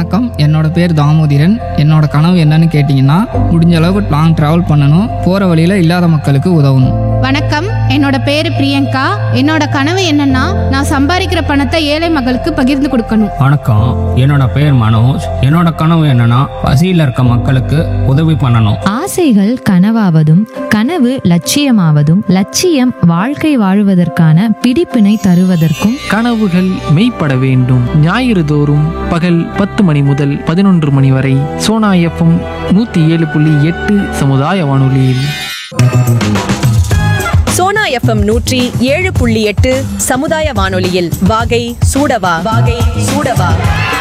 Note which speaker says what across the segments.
Speaker 1: வணக்கம் என்னோட பேர் தாமோதிரன் என்னோட கனவு என்னன்னு கேட்டிங்கன்னா முடிஞ்ச அளவுக்கு லாங் ட்ராவல் பண்ணணும் போகிற வழியில் இல்லாத மக்களுக்கு உதவணும்
Speaker 2: வணக்கம் என்னோட பேரு பிரியங்கா என்னோட கனவு என்னன்னா நான் சம்பாதிக்கிற பணத்தை ஏழை மக்களுக்கு பகிர்ந்து கொடுக்கணும்
Speaker 3: வணக்கம் என்னோட பேர் மனோஜ் என்னோட கனவு என்னன்னா பசியில் இருக்க மக்களுக்கு உதவி பண்ணணும்
Speaker 4: ஆசைகள் கனவாவதும் கனவு லட்சியமாவதும் லட்சியம் வாழ்க்கை வாழுவதற்கான பிடிப்பினை தருவதற்கும்
Speaker 5: கனவுகள் மெய்ப்பட வேண்டும் ஞாயிறு தோறும் பகல் பத்து மணி முதல் பதினொன்று மணி வரை சோனா எஃப்எம் நூற்றி ஏழு புள்ளி எட்டு சமுதாய வானொலியில்
Speaker 6: சோனா எஃப்எம் நூற்றி ஏழு புள்ளி எட்டு சமுதாய வானொலியில் வாகை சூடவா வாகை சூடவா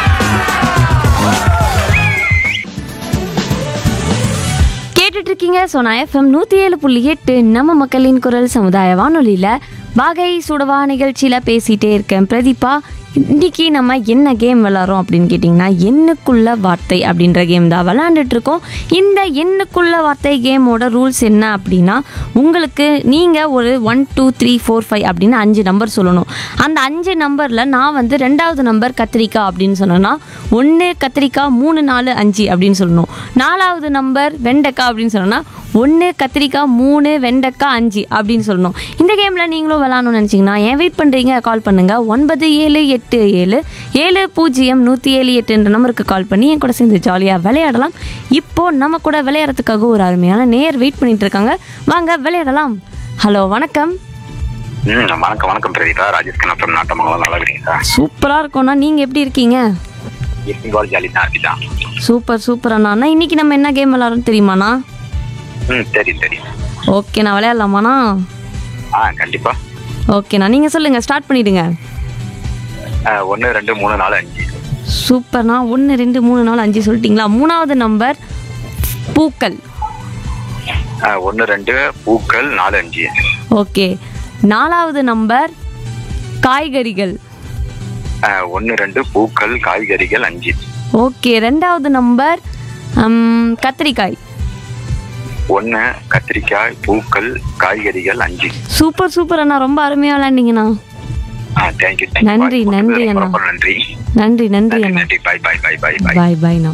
Speaker 7: கேட்டுட்டு இருக்கீங்க சோனா எஃப்எம் நூற்றி ஏழு புள்ளி எட்டு நம்ம மக்களின் குரல் சமுதாய வானொலியில் வாகை சுடவா நிகழ்ச்சியில் பேசிகிட்டே இருக்கேன் பிரதீபா இன்னைக்கு நம்ம என்ன கேம் விளாட்றோம் அப்படின்னு கேட்டிங்கன்னா எண்ணுக்குள்ள வார்த்தை அப்படின்ற கேம் தான் விளாண்டுட்டு இருக்கோம் இந்த எண்ணுக்குள்ள வார்த்தை கேமோட ரூல்ஸ் என்ன அப்படின்னா உங்களுக்கு நீங்கள் ஒரு one two three four five அப்படின்னு அஞ்சு நம்பர் சொல்லணும் அந்த அஞ்சு நம்பரில் நான் வந்து ரெண்டாவது நம்பர் கத்திரிக்காய் அப்படின்னு சொன்னேன்னா ஒன்று கத்திரிக்காய் மூணு நாலு அஞ்சு அப்படின்னு சொல்லணும் நாலாவது நம்பர் வெண்டைக்காய் அப்படின்னு சொன்னோன்னா ஒன்று கத்திரிக்காய் மூணு வெண்டைக்காய் அஞ்சு அப்படின்னு சொல்லணும் இந்த கேமில் நீங்களும் விளாட்ணும்னு நினச்சிங்கன்னா ஏன் வெயிட் பண்ணுறீங்க கால் பண்ணுங்கள் ஒன்பது ஏழு எட்டு ஏழு ஏழு பூஜ்ஜியம் நூற்றி ஏழு எட்டுன்ற நம்பருக்கு கால் பண்ணி என் கூட சேர்ந்து ஜாலியாக விளையாடலாம் இப்போது நம்ம கூட விளையாடுறதுக்காக ஒரு அருமையான நேர் வெயிட் பண்ணிட்டு இருக்காங்க வாங்க விளையாடலாம் ஹலோ வணக்கம்
Speaker 8: ம் வணக்கம் வணக்கம் பிரதீபா ராஜேஷ் கண்ணா ஃப்ரம் நாட்டமங்கலம் நல்லா இருக்கீங்களா
Speaker 7: சூப்பராக இருக்கோண்ணா நீங்கள் எப்படி இருக்கீங்க
Speaker 8: இருக்கீங்க கால் ஜாலி தான் அப்படிதான்
Speaker 7: சூப்பர் சூப்பர் அண்ணா அண்ணா இன்னைக்கு நம்ம என்ன கேம் விளாட்றோம் தெரியுமாண்ணா
Speaker 8: ம் சரி சரி
Speaker 7: ஓகேண்ணா விளையாடலாமாண்ணா
Speaker 8: ஆ கண்டிப்பா
Speaker 7: ஓகேண்ணா நீங்கள் சொல்லுங்கள் ஸ்டார்ட் பண்ணிவிடுங்க
Speaker 8: ஒன்று ரெண்டு மூணு நாலு அஞ்சு
Speaker 7: சூப்பர்ண்ணா ஒன்று ரெண்டு மூணு நாலு அஞ்சு சொல்லிட்டீங்களா மூணாவது நம்பர் பூக்கள்
Speaker 8: ஒன்று ரெண்டு பூக்கள் நாலு அஞ்சு
Speaker 7: ஓகே நாலாவது நம்பர் காய்கறிகள்
Speaker 8: ஒன்று ரெண்டு பூக்கள் காய்கறிகள் அஞ்சு
Speaker 7: ஓகே ரெண்டாவது நம்பர் ம், கத்திரிக்காய்
Speaker 8: ஒன்று கத்திரிக்காய் பூக்கள் காய்கறிகள் அஞ்சு
Speaker 7: சூப்பர் சூப்பர் அண்ணா ரொம்ப அருமையாக விளையாண்டீங்கண்ணா
Speaker 8: ஆ தேங்க்யூ
Speaker 7: நன்றி, நன்றி அண்ணா.
Speaker 8: ரொம்ப நன்றி
Speaker 7: நன்றி நன்றி
Speaker 8: நன்றி
Speaker 7: அண்ணா
Speaker 8: நன்றி பாய் பாய் பாய் பாய் பாய்
Speaker 7: பாய் பாய்ண்ணா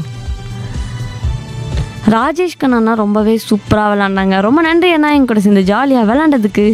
Speaker 7: ராஜேஷ் கண்ணா ரொம்பவே சூப்பராக விளாண்டாங்க ரொம்ப நன்றி அண்ணா என் கூட சேர்ந்து ஜாலியாக விளாண்டதுக்கு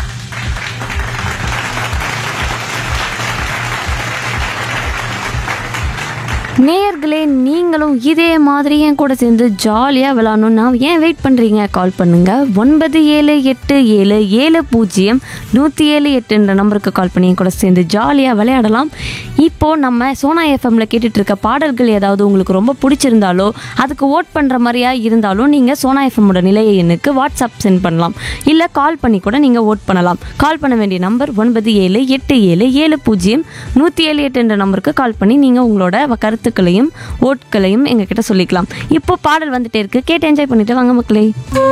Speaker 7: நேயர்களே நீங்களும் இதே மாதிரி என் கூட சேர்ந்து ஜாலியாக விளாடணும்னா ஏன் வெயிட் பண்ணுறீங்க கால் பண்ணுங்கள் ஒன்பது ஏழு எட்டு ஏழு ஏழு பூஜ்ஜியம் நூற்றி ஏழு எட்டுன்ற நம்பருக்கு கால் பண்ணி என் கூட சேர்ந்து ஜாலியாக விளையாடலாம் இப்போது நம்ம சோனா எஃப்எம்ல கேட்டுட்டு இருக்க பாடல்கள் ஏதாவது உங்களுக்கு ரொம்ப பிடிச்சிருந்தாலோ அதுக்கு ஓட் பண்ணுற மாதிரியா இருந்தாலும் நீங்கள் சோனா எஃப்எம்மோட நிலைய எண்ணுக்கு வாட்ஸ்அப் சென்ட் பண்ணலாம் இல்லை கால் பண்ணி கூட நீங்கள் ஓட் பண்ணலாம் கால் பண்ண வேண்டிய நம்பர் ஒன்பது ஏழு எட்டு ஏழு ஏழு பூஜ்ஜியம் நூற்றி ஏழு எட்டு என்ற நம்பருக்கு கால் பண்ணி நீங்கள் உங்களோட கருத்துக்களையும் ஓட்களையும் எங்ககிட்ட சொல்லிக்கலாம் இப்போ பாடல் வந்துட்டே இருக்கு கேட்டு என்ஜாய் பண்ணிட்டு வாங்க மக்களே